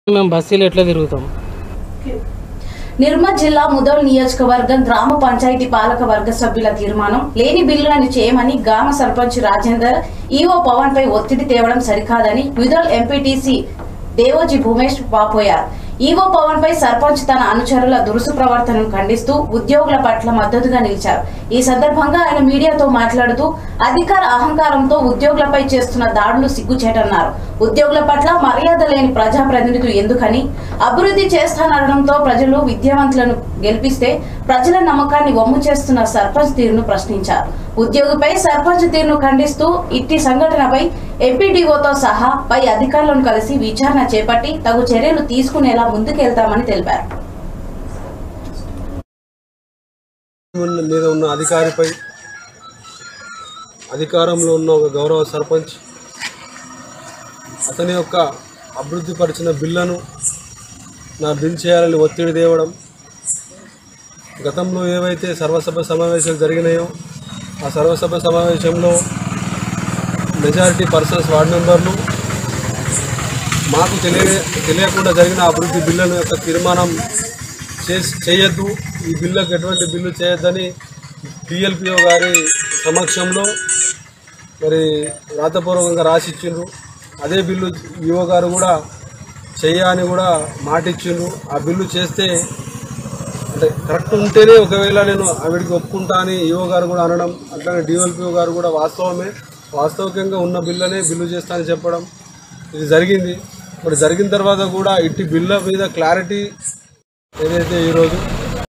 మేము బస్సులు ఎట్లా తిరుగుతాం నిర్మల్ జిల్లా ముదోల్ నియోజకవర్గం గ్రామ పంచాయతీ పాలక వర్గ సభ్యుల తీర్మానం లేని బిల్లులను చేయమని గ్రామ సర్పంచ్ రాజేందర్ ఈవో పవన్ పై ఒత్తిడి తేవడం సరికాదని ముదోల్ ఎంపీటీసీ దేవోజీ భూమేష్ వాపోయారు ఈవో పవన్ పై సర్పంచ్ తన అనుచరుల దురుసు ప్రవర్తనను ఖండిస్తూ ఉద్యోగుల పట్ల మద్దతుగా నిలిచారు ఈ సందర్భంగా ఆయన మీడియాతో మాట్లాడుతూ అధికార అహంకారంతో ఉద్యోగులపై చేస్తున్న దాడులు సిగ్గుచేటన్నారు ఉద్యోగుల పట్ల మర్యాద లేని ప్రజాప్రతినిధులు ఎందుకని అభివృద్ధి చేస్తానడంతో ప్రజలు విద్యావంతులను గెలిపిస్తే ప్రజల నమ్మకాన్ని వమ్ము చేస్తున్న సర్పంచ్ తీరును ప్రశ్నించారు ఉద్యోగిపై సర్పంచ్ తీరును ఖండిస్తూ ఇట్టి సంఘటనపై ఎంపీడీఓతో సహా పై అధికారులను కలిసి విచారణ చేపట్టి తగు చర్యలు తీసుకునేలా ముందుకెళ్తామని తెలిపారు ఉన్న- మీద ఉన్న అధికారిపై అధికారంలో ఉన్న ఒక గౌరవ సర్పంచ్ అతని యొక్క అభివృద్ధి పరిచిన బిల్లను నా బిల్ చేయాలని ఒత్తిడి తేవడం గతంలో ఏవైతే సర్వసభ సమావేశాలు జరిగినాయో ఆ సర్వసభ సమావేశంలో మెజారిటీ పర్సన్స్ వార్డు మెంబర్లు మాకు తెలియ తెలియకుండా జరిగిన అభివృద్ధి బిల్లుల యొక్క తీర్మానం చేసి చేయొద్దు ఈ బిల్లుకు ఎటువంటి బిల్లు చేయొద్దని టిఎల్పిఓ గారి సమక్షంలో మరి రాతపూర్వకంగా రాసి ఇచ్చిండ్రు అదే బిల్లు ఈఓ గారు కూడా చెయ్య అని కూడా మాట ఇచ్చిండ్రు ఆ బిల్లు చేస్తే అంటే కరెక్ట్ ఉంటేనే ఒకవేళ నేను ఆవిడికి ఒప్పుకుంటా అని ఈఓ గారు కూడా అనడం అట్లానే డిఎల్పిఓ గారు కూడా వాస్తవమే వాస్తవికంగా ఉన్న బిల్లునే బిల్లు చేస్తా అని చెప్పడం ఇది జరిగింది మరి జరిగిన తర్వాత కూడా ఇట్టి బిల్ల మీద క్లారిటీ ఏదైతే ఈరోజు